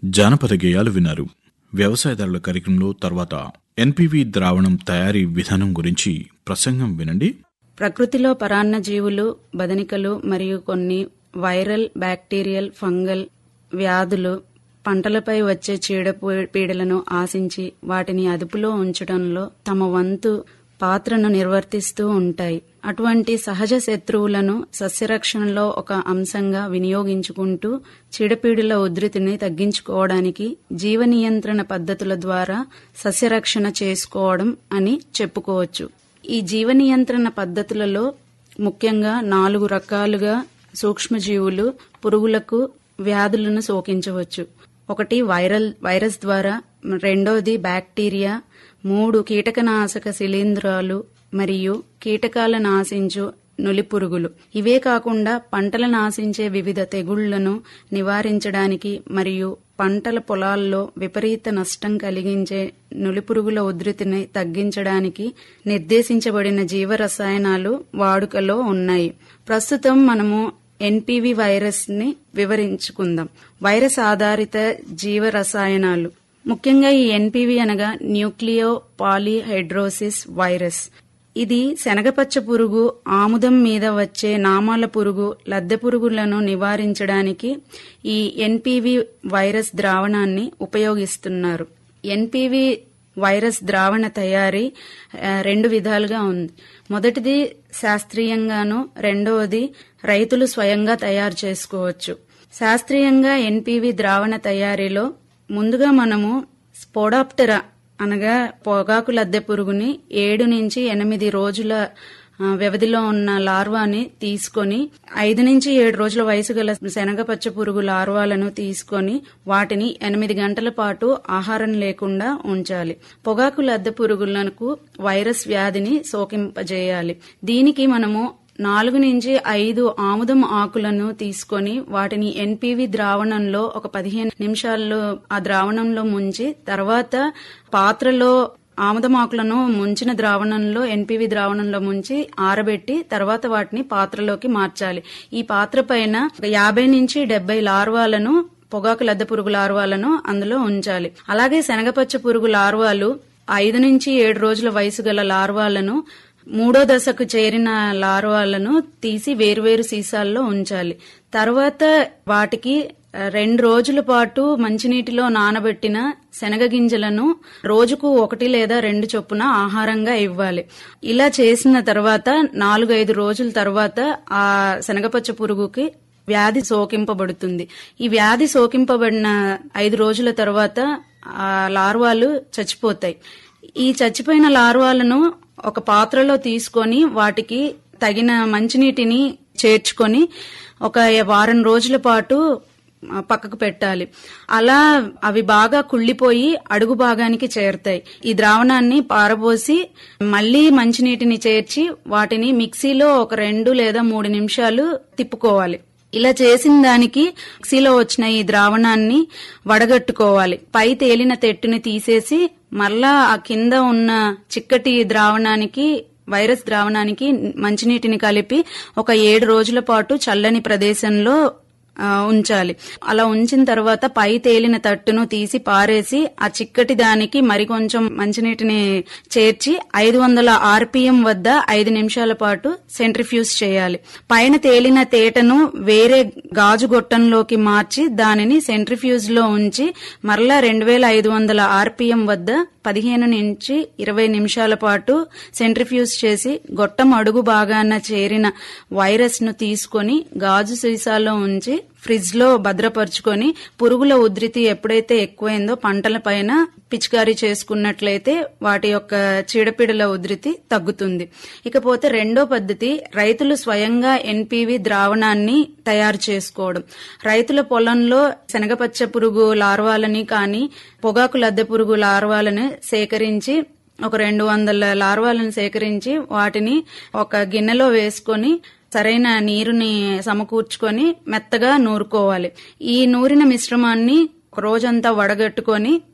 జానపద గేయాలు విన్నారు వ్యవసాయదారుల కార్యక్రమంలో తర్వాత ఎన్పివి ద్రావణం తయారీ విధానం గురించి ప్రసంగం వినండి ప్రకృతిలో పరాన్న జీవులు బదనికలు మరియు కొన్ని వైరల్ బ్యాక్టీరియల్ ఫంగల్ వ్యాధులు పంటలపై వచ్చే చీడ పీడలను ఆశించి వాటిని అదుపులో ఉంచడంలో తమ వంతు పాత్రను నిర్వర్తిస్తూ ఉంటాయి అటువంటి సహజ శత్రువులను సస్యరక్షణలో ఒక అంశంగా వినియోగించుకుంటూ చీడపీడుల ఉధృతిని తగ్గించుకోవడానికి జీవ నియంత్రణ పద్ధతుల ద్వారా సస్యరక్షణ చేసుకోవడం అని చెప్పుకోవచ్చు ఈ జీవ నియంత్రణ పద్ధతులలో ముఖ్యంగా నాలుగు రకాలుగా సూక్ష్మజీవులు పురుగులకు వ్యాధులను సోకించవచ్చు ఒకటి వైరల్ వైరస్ ద్వారా రెండోది బ్యాక్టీరియా మూడు కీటకనాశక శిలీంధ్రాలు మరియు కీటకాలను ఆశించు నులి పురుగులు ఇవే కాకుండా పంటలను ఆశించే వివిధ తెగుళ్లను నివారించడానికి మరియు పంటల పొలాల్లో విపరీత నష్టం కలిగించే నులిపురుగుల ఉధృతిని తగ్గించడానికి నిర్దేశించబడిన జీవ రసాయనాలు వాడుకలో ఉన్నాయి ప్రస్తుతం మనము ఎన్పివి వైరస్ ని వివరించుకుందాం వైరస్ ఆధారిత జీవ రసాయనాలు ముఖ్యంగా ఈ ఎన్పివి అనగా న్యూక్లియో పాలిహైడ్రోసిస్ వైరస్ ఇది శనగపచ్చ పురుగు ఆముదం మీద వచ్చే నామాల పురుగు లద్దె పురుగులను నివారించడానికి ఈ ఎన్పివి వైరస్ ద్రావణాన్ని ఉపయోగిస్తున్నారు ఎన్పివి వైరస్ ద్రావణ తయారీ రెండు విధాలుగా ఉంది మొదటిది శాస్త్రీయంగాను రెండవది రైతులు స్వయంగా తయారు చేసుకోవచ్చు శాస్త్రీయంగా ఎన్పివి ద్రావణ తయారీలో ముందుగా మనము స్పోడాప్టెరా అనగా పొగాకు లద్దె పురుగుని ఏడు నుంచి ఎనిమిది రోజుల వ్యవధిలో ఉన్న లార్వాని తీసుకొని ఐదు నుంచి ఏడు రోజుల వయసు గల శనగపచ్చ పురుగు లార్వాలను తీసుకొని వాటిని ఎనిమిది గంటల పాటు ఆహారం లేకుండా ఉంచాలి పొగాకు లద్దె పురుగులకు వైరస్ వ్యాధిని సోకింపజేయాలి దీనికి మనము నాలుగు నుంచి ఐదు ఆముదం ఆకులను తీసుకొని వాటిని ఎన్పివి ద్రావణంలో ఒక పదిహేను నిమిషాల్లో ఆ ద్రావణంలో ముంచి తర్వాత పాత్రలో ఆముదమాకులను ముంచిన ద్రావణంలో ఎన్పివి ద్రావణంలో ముంచి ఆరబెట్టి తర్వాత వాటిని పాత్రలోకి మార్చాలి ఈ పాత్ర పైన యాభై నుంచి డెబ్బై లార్వాలను పొగాకు లద్దె పురుగు లార్వాలను అందులో ఉంచాలి అలాగే శనగపచ్చ పురుగు లార్వాలు ఐదు నుంచి ఏడు రోజుల వయసు గల లార్వాలను మూడో దశకు చేరిన లార్వాలను తీసి వేరువేరు సీసాల్లో ఉంచాలి తర్వాత వాటికి రెండు రోజుల పాటు మంచినీటిలో నానబెట్టిన శనగ గింజలను రోజుకు ఒకటి లేదా రెండు చొప్పున ఆహారంగా ఇవ్వాలి ఇలా చేసిన తర్వాత నాలుగైదు రోజుల తర్వాత ఆ శనగపచ్చ పురుగుకి వ్యాధి సోకింపబడుతుంది ఈ వ్యాధి సోకింపబడిన ఐదు రోజుల తర్వాత ఆ లార్వాలు చచ్చిపోతాయి ఈ చచ్చిపోయిన లార్వాలను ఒక పాత్రలో తీసుకొని వాటికి తగిన మంచినీటిని చేర్చుకొని ఒక వారం రోజుల పాటు పక్కకు పెట్టాలి అలా అవి బాగా కుళ్ళిపోయి అడుగు భాగానికి చేరుతాయి ఈ ద్రావణాన్ని పారబోసి మళ్లీ మంచినీటిని చేర్చి వాటిని మిక్సీలో ఒక రెండు లేదా మూడు నిమిషాలు తిప్పుకోవాలి ఇలా చేసిన దానికి మిక్సీలో వచ్చిన ఈ ద్రావణాన్ని వడగట్టుకోవాలి పై తేలిన తెట్టుని తీసేసి మళ్ళా ఆ కింద ఉన్న చిక్కటి ద్రావణానికి వైరస్ ద్రావణానికి మంచినీటిని కలిపి ఒక ఏడు రోజుల పాటు చల్లని ప్రదేశంలో ఉంచాలి అలా ఉంచిన తర్వాత పై తేలిన తట్టును తీసి పారేసి ఆ చిక్కటి దానికి మరికొంచెం మంచినీటిని చేర్చి ఐదు వందల ఆర్పిఎం వద్ద ఐదు నిమిషాల పాటు సెంట్రిఫ్యూజ్ చేయాలి పైన తేలిన తేటను వేరే గాజు గొట్టంలోకి మార్చి దానిని సెంట్రిఫ్యూజ్ లో ఉంచి మరలా రెండు వేల ఐదు వందల ఆర్పిఎం వద్ద పదిహేను నుంచి ఇరవై నిమిషాల పాటు సెంట్రిఫ్యూజ్ చేసి గొట్టం అడుగు భాగాన చేరిన వైరస్ ను తీసుకొని గాజు సీసాలో ఉంచి ఫ్రిడ్జ్ లో భద్రపరుచుకొని పురుగుల ఉధృతి ఎప్పుడైతే ఎక్కువైందో పంటల పైన పిచికారీ చేసుకున్నట్లయితే వాటి యొక్క చీడపీడల ఉధృతి తగ్గుతుంది ఇకపోతే రెండో పద్ధతి రైతులు స్వయంగా ఎన్పివి ద్రావణాన్ని తయారు చేసుకోవడం రైతుల పొలంలో శనగపచ్చ పురుగు లార్వాలని కానీ పొగాకు లద్దె పురుగు లార్వాలను సేకరించి ఒక రెండు వందల లార్వాలను సేకరించి వాటిని ఒక గిన్నెలో వేసుకొని సరైన నీరుని సమకూర్చుకొని మెత్తగా నూరుకోవాలి ఈ నూరిన మిశ్రమాన్ని ఒక రోజంతా వడగట్టుకొని